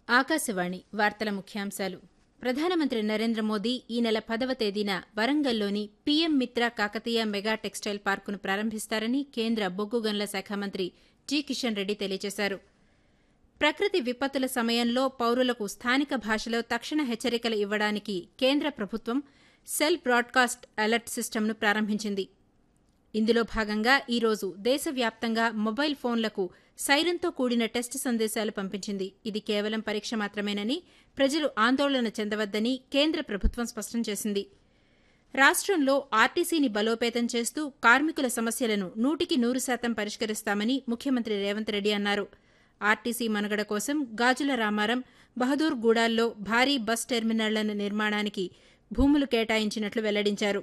ఆకాశవాణి వార్తల ముఖ్యాంశాలు ప్రధానమంత్రి నరేంద్ర మోదీ ఈ నెల పదవ తేదీన వరంగల్లోని PM Mitra Kakatiya mega textile పార్కును ప్రారంభిస్తారని కేంద్ర బొగ్గు గనుల శాఖ మంత్రి జి కిషన్ రెడ్డి తెలియజేశారు ప్రకృతి విపత్తుల సమయంలో పౌరులకు స్థానిక భాషలో తక్షణ హెచ్చరికలు ఇవ్వడానికి కేంద్ర ప్రభుత్వం సెల్ బ్రాడ్కాస్ట్ అలర్ట్ సిస్టమ్ను ప్రారంభించింది ఇందులో భాగంగా ఈరోజు దేశవ్యాప్తంగా మొబైల్ ఫోన్లకు సైరన్తో కూడిన టెస్ట్ సందేశాలు పంపించింది ఇది కేవలం పరీక్ష మాత్రమేనని ప్రజలు ఆందోళన చెందవద్దని కేంద్ర ప్రభుత్వం స్పష్టం చేసింది రాష్ట్రంలో ఆర్టీసీని బలోపేతం చేస్తూ కార్మికుల సమస్యలను నూటికి నూరు శాతం పరిష్కరిస్తామని ముఖ్యమంత్రి రేవంత్ రెడ్డి అన్నారు ఆర్టీసీ మనుగడ కోసం గాజుల రామారం బహదూర్ గూడాల్లో భారీ బస్ టెర్మినళ్ల నిర్మాణానికి భూములు కేటాయించినట్లు వెల్లడించారు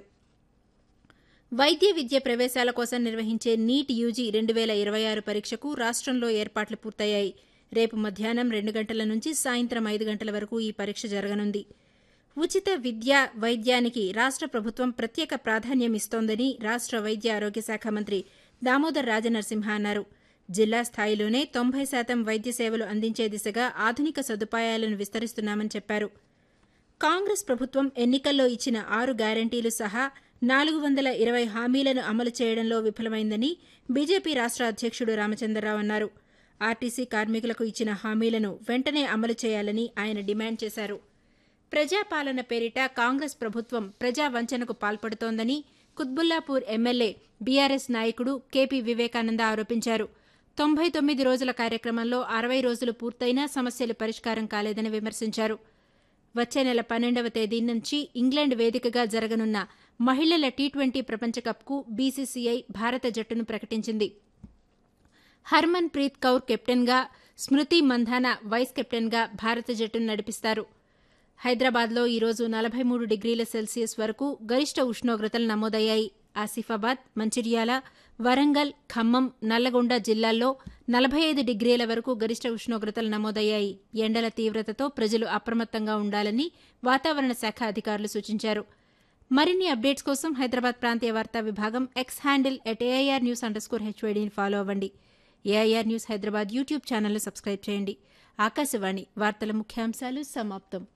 వైద్య విద్య ప్రవేశాల కోసం నిర్వహించే నీట్ యూజీ రెండు వేల ఇరవై ఆరు పరీక్షకు రాష్ట్రంలో ఏర్పాట్లు పూర్తయ్యాయి రేపు మధ్యాహ్నం రెండు గంటల నుంచి సాయంత్రం ఐదు గంటల వరకు ఈ పరీక్ష జరగనుంది ఉచిత విద్య వైద్యానికి రాష్ట్ర ప్రభుత్వం ప్రత్యేక ప్రాధాన్యం ఇస్తోందని రాష్ట్ర వైద్య ఆరోగ్య శాఖ మంత్రి దామోదర్ రాజనరసింహ అన్నారు జిల్లా స్థాయిలోనే తొంభై శాతం వైద్య సేవలు అందించే దిశగా ఆధునిక సదుపాయాలను విస్తరిస్తున్నామని చెప్పారు కాంగ్రెస్ ప్రభుత్వం ఎన్నికల్లో ఇచ్చిన ఆరు గ్యారంటీలు సహా నాలుగు వందల ఇరవై హామీలను అమలు చేయడంలో విఫలమైందని బీజేపీ రాష్ట్ర అధ్యక్షుడు రామచంద్రరావు అన్నారు ఆర్టీసీ కార్మికులకు ఇచ్చిన హామీలను వెంటనే అమలు చేయాలని ఆయన డిమాండ్ చేశారు ప్రజాపాలన పేరిట కాంగ్రెస్ ప్రభుత్వం ప్రజా వంచనకు పాల్పడుతోందని కుత్బుల్లాపూర్ ఎమ్మెల్యే బీఆర్ఎస్ నాయకుడు కేపీ వివేకానంద ఆరోపించారు తొంభై తొమ్మిది రోజుల కార్యక్రమంలో అరవై రోజులు పూర్తయినా సమస్యలు పరిష్కారం కాలేదని విమర్శించారు వచ్చే నెల పన్నెండవ తేదీ నుంచి ఇంగ్లాండ్ వేదికగా జరగనున్న మహిళల టీ ట్వంటీ ప్రపంచకప్కు బీసీసీఐ భారత జట్టును ప్రకటించింది హర్మన్ ప్రీత్ కౌర్ కెప్టెన్గా స్మృతి మంధాన వైస్ కెప్టెన్గా భారత జట్టును నడిపిస్తారు హైదరాబాద్లో ఈరోజు నలభై మూడు డిగ్రీల సెల్సియస్ వరకు గరిష్ట ఉష్ణోగ్రతలు నమోదయ్యాయి ఆసిఫాబాద్ మంచిర్యాల వరంగల్ ఖమ్మం నల్లగొండ జిల్లాల్లో నలభై ఐదు డిగ్రీల వరకు గరిష్ట ఉష్ణోగ్రతలు నమోదయ్యాయి ఎండల తీవ్రతతో ప్రజలు అప్రమత్తంగా ఉండాలని వాతావరణ శాఖ అధికారులు సూచించారు మరిన్ని అప్డేట్స్ కోసం హైదరాబాద్ ప్రాంతీయ వార్తా విభాగం X handle at AIR news under score హెచ్వైడీని ఫాలో అవ్వండి ఏఐఆర్ న్యూస్ హైదరాబాద్ యూట్యూబ్ ఛానల్ను సబ్స్క్రైబ్ చేయండి ఆకాశవాణి వార్తల ముఖ్యాంశాలు సమాప్తం